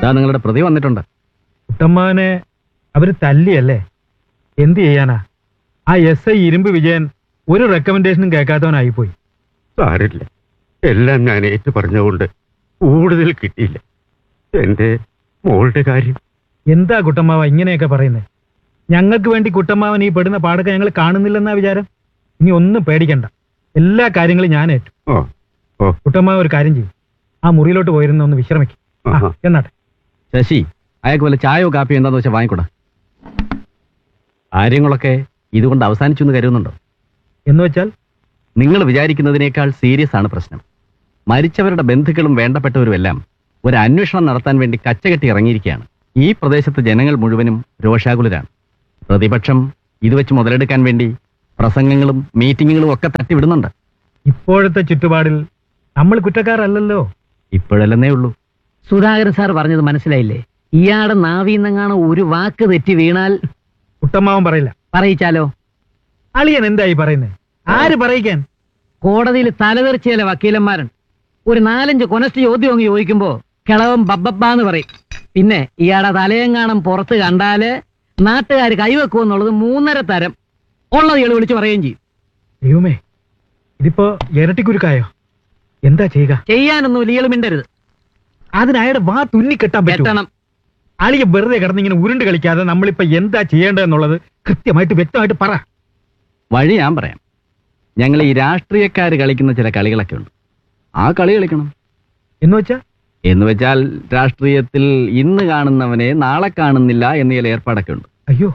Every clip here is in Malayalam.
ദാ നിങ്ങളുടെ പ്രതി വന്നിട്ടുണ്ട് കുട്ടമ്മാനെ അവര് തല്ലിയല്ലേ എന്ത് ചെയ്യാനാ ആ എസ് ഐ ഇരുമ്പ് വിജയൻ ഒരു റെക്കമെൻഡേഷനും കേൾക്കാത്തവനായിപ്പോയി സാരില്ല എല്ലാം ഞാൻ ഏറ്റു പറഞ്ഞുകൊണ്ട് കൂടുതൽ കിട്ടിയില്ല എന്റെ മോളുടെ കാര്യം എന്താ കുട്ടമ്മാവ ഇങ്ങനെയൊക്കെ പറയുന്നത് ഞങ്ങൾക്ക് വേണ്ടി കുട്ടമ്മാവൻ ഈ പെടുന്ന പാടൊക്കെ ഞങ്ങൾ കാണുന്നില്ലെന്നാ വിചാരം ഇനി ഒന്നും പേടിക്കണ്ട എല്ലാ കാര്യങ്ങളും ഞാൻ ഏറ്റു ഓ ഓ കുട്ടമ്മാവ ഒരു കാര്യം ചെയ്യും ആ മുറിയിലോട്ട് പോയിരുന്ന ഒന്ന് വിശ്രമിക്കും ആഹാ. എന്നാട്ടെ ശശി അയാൾക്ക് വല്ല ചായയോ കാപ്പിയോ എന്താന്ന് വെച്ചാൽ വാങ്ങിക്കൂടാ കാര്യങ്ങളൊക്കെ ഇതുകൊണ്ട് അവസാനിച്ചു എന്ന് കരുതുന്നുണ്ടോ എന്ന് വെച്ചാൽ നിങ്ങൾ വിചാരിക്കുന്നതിനേക്കാൾ സീരിയസ് ആണ് പ്രശ്നം മരിച്ചവരുടെ ബന്ധുക്കളും വേണ്ടപ്പെട്ടവരുമെല്ലാം ഒരു അന്വേഷണം നടത്താൻ വേണ്ടി കച്ചകെട്ടി ഇറങ്ങിയിരിക്കുകയാണ് ഈ പ്രദേശത്തെ ജനങ്ങൾ മുഴുവനും രോഷാകുലരാണ് പ്രതിപക്ഷം ഇത് വെച്ച് മുതലെടുക്കാൻ വേണ്ടി പ്രസംഗങ്ങളും മീറ്റിങ്ങുകളും ഒക്കെ തട്ടിവിടുന്നുണ്ട് ഇപ്പോഴത്തെ ചുറ്റുപാടിൽ നമ്മൾ കുറ്റക്കാരല്ലല്ലോ ഇപ്പോഴല്ലെന്നേ ഉള്ളൂ സുധാകരൻ സാർ പറഞ്ഞത് മനസ്സിലായില്ലേ ഇയാടെ നാവീന്നെങ്ങാണ് ഒരു വാക്ക് തെറ്റി വീണാൽ കുട്ടമ്മാവൻ പറയില്ല പറയിച്ചാലോ അളിയൻ എന്തായി പറയുന്നത് ആര് പറയിക്കാൻ കോടതിയിൽ തലതെറിച്ചയിലെ വക്കീലന്മാരുണ്ട് ഒരു നാലഞ്ച് കൊനസ്റ്റ് ചോദ്യം അങ്ങ് ചോദിക്കുമ്പോ കിളവൻ ബബ്ബബ്ബാന്ന് പറയും പിന്നെ ഇയാടെ തലയെങ്ങാണം പുറത്ത് കണ്ടാല് നാട്ടുകാർ കൈവെക്കുമെന്നുള്ളത് മൂന്നര തരം ഉള്ളത് ഇയാൾ വിളിച്ചു പറയുകയും ചെയ്യും ദൈവമേ ഇതിപ്പോ ഇരട്ടിക്കുരുക്കായോ എന്താ ചെയ്യുക ചെയ്യാനൊന്നും ഇയാൾ മിണ്ടരുത് അതിന് അയാളുടെ വാ തുന്നി കെട്ടാൻ പറ്റും കെട്ടണം അളിയ വെറുതെ കിടന്ന് ഇങ്ങനെ ഉരുണ്ട് കളിക്കാതെ നമ്മളിപ്പോ എന്താ ചെയ്യേണ്ടതെന്നുള്ളത് കൃത്യമായിട്ട് വ്യക്തമായിട്ട് പറ വഴി ഞാൻ പറയാം ഞങ്ങൾ ഈ രാഷ്ട്രീയക്കാർ കളിക്കുന്ന ചില കളികളൊക്കെ ഉണ്ട് ആ കളി കളിക്കണം എന്ന് വെച്ചാ എന്ന് വെച്ചാൽ രാഷ്ട്രീയത്തിൽ ഇന്ന് കാണുന്നവനെ നാളെ കാണുന്നില്ല എന്ന ചില ഏർപ്പാടൊക്കെ ഉണ്ട് അയ്യോ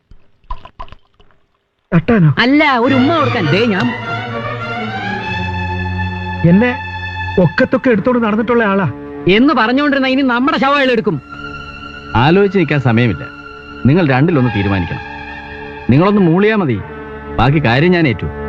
തട്ടാനോ അല്ല ഒരു ഉമ്മ കൊടുക്കാൻ ദേ ഞാൻ എന്നെ ഒക്കത്തൊക്കെ എടുത്തോണ്ട് നടന്നിട്ടുള്ള ആളാ എന്ന് പറഞ്ഞുകൊണ്ടിരുന്ന ഇനി നമ്മുടെ ശവം എടുക്കും ആലോചിച്ച് നിൽക്കാൻ സമയമില്ല നിങ്ങൾ രണ്ടിലൊന്ന് തീരുമാനിക്കണം നിങ്ങളൊന്ന് മൂളിയാ മതി ബാക്കി കാര്യം ഞാൻ ഏറ്റു